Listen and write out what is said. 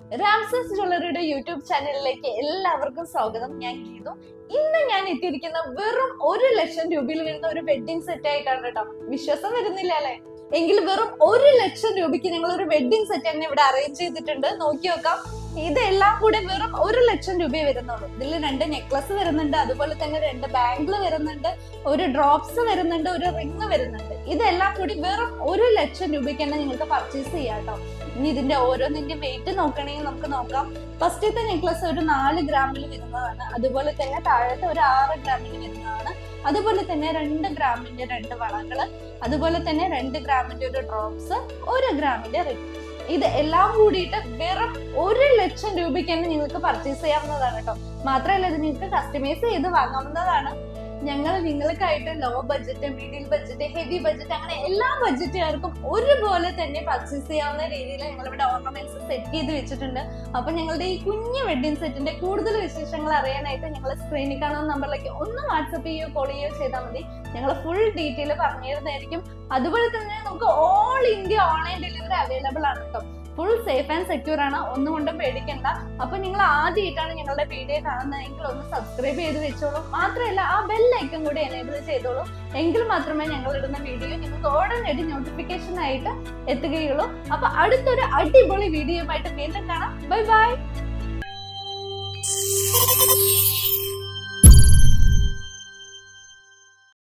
Ramses ജ്വല്ലറിയുടെ YouTube ചാനലിലേക്ക് എല്ലാവർക്കും സ്വാഗതം ഞാൻ ഗീതു ഇന്ന് ഞാൻ എത്തിയിരിക്കുന്ന വെറും ഒരു ലക്ഷം രൂപയിൽ വരുന്ന ഒരു വെഡിങ് സെറ്റ് ആയിട്ടാണ് കേട്ടോ വിശ്വാസം വരുന്നില്ല അല്ലെ എങ്കിൽ വെറും ഒരു ലക്ഷം രൂപയ്ക്ക് ഞങ്ങൾ ഒരു വെഡിങ് സെറ്റ് തന്നെ ഇവിടെ അറേഞ്ച് ചെയ്തിട്ടുണ്ട് നോക്കി നോക്കാം ഇതെല്ലാം കൂടെ വെറും ഒരു ലക്ഷം രൂപയെ വരുന്നുള്ളൂ ഇതിൽ രണ്ട് നെക്ലസ് വരുന്നുണ്ട് അതുപോലെ തന്നെ രണ്ട് ബാംഗിൾ വരുന്നുണ്ട് ഒരു ഡ്രോപ്സ് വരുന്നുണ്ട് ഒരു റിങ് വരുന്നുണ്ട് ഇതെല്ലാം കൂടി വെറും ഒരു ലക്ഷം രൂപയ്ക്ക് തന്നെ നിങ്ങൾക്ക് പർച്ചേസ് ചെയ്യാം കേട്ടോ ഇനി ഇതിന്റെ ഓരോന്നിന്റെ വെയിറ്റ് നോക്കണമെങ്കിൽ നമുക്ക് നോക്കാം ഫസ്റ്റത്തെ നെക്ലസ് ഒരു നാല് ഗ്രാമിൽ വരുന്നതാണ് അതുപോലെ തന്നെ താഴത്തെ ഒരു ആറ് ഗ്രാമിൽ വരുന്നതാണ് അതുപോലെ തന്നെ രണ്ട് ഗ്രാമിന്റെ രണ്ട് വളകള് അതുപോലെ തന്നെ രണ്ട് ഗ്രാമിന്റെ ഒരു ഡ്രോപ്സ് ഒരു ഗ്രാമിന്റെ റിങ് ഇത് എല്ലാം കൂടിയിട്ട് വെറും ഒരു ലക്ഷം രൂപയ്ക്ക് തന്നെ നിങ്ങൾക്ക് പർച്ചേസ് ചെയ്യാവുന്നതാണ് കേട്ടോ മാത്രമല്ല ഇത് നിങ്ങൾക്ക് കസ്റ്റമൈസ് ചെയ്ത് വാങ്ങാവുന്നതാണ് ഞങ്ങൾ നിങ്ങൾക്കായിട്ട് low budget middle budget heavy budget അങ്ങനെ എല്ലാ ബഡ്ജറ്റുകാർക്കും ഒരുപോലെ തന്നെ പർച്ചേസ് ചെയ്യാവുന്ന രീതിയിൽ ഞങ്ങൾ ഇവിടെ ഓർണമെന്റ്സ് സെറ്റ് ചെയ്ത് വെച്ചിട്ടുണ്ട് അപ്പൊ ഞങ്ങളുടെ ഈ കുഞ്ഞു വെഡിങ് സെറ്റിന്റെ കൂടുതൽ വിശേഷങ്ങൾ അറിയാനായിട്ട് ഞങ്ങൾ സ്ക്രീനിൽ കാണുന്ന നമ്പറിലേക്ക് ഒന്ന് വാട്സപ്പ് ചെയ്യുകയോ കോൾ ചെയ്യുകയോ ചെയ്താൽ മതി ഞങ്ങൾ ഫുൾ ഡീറ്റെയിൽ പറഞ്ഞു തരുന്നതായിരിക്കും അതുപോലെ തന്നെ നമുക്ക് all India online delivery available ആണ് കേട്ടോ ഫുൾ സേഫ് ആൻഡ് സെക്യൂർ ആണ് ഒന്നും കൊണ്ടും പേടിക്കണ്ട അപ്പൊ നിങ്ങൾ ആദ്യമായിട്ടാണ് ഞങ്ങളുടെ വീഡിയോ കാണുന്നതെങ്കിൽ ഒന്ന് സബ്സ്ക്രൈബ് ചെയ്ത് വെച്ചോളൂ മാത്രമല്ല ആ ബെല്ലൈക്കൺ കൂടി എനേബിൾ ചെയ്തോളൂ എങ്കിൽ മാത്രമേ ഞങ്ങൾ ഇടുന്ന വീഡിയോ നിങ്ങൾക്ക് ഉടനടി നോട്ടിഫിക്കേഷൻ ആയിട്ട് എത്തുകയുള്ളൂ അപ്പൊ അടുത്തൊരു അടിപൊളി വീഡിയോയുമായിട്ട് വീണ്ടും കാണാം ബൈ ബൈ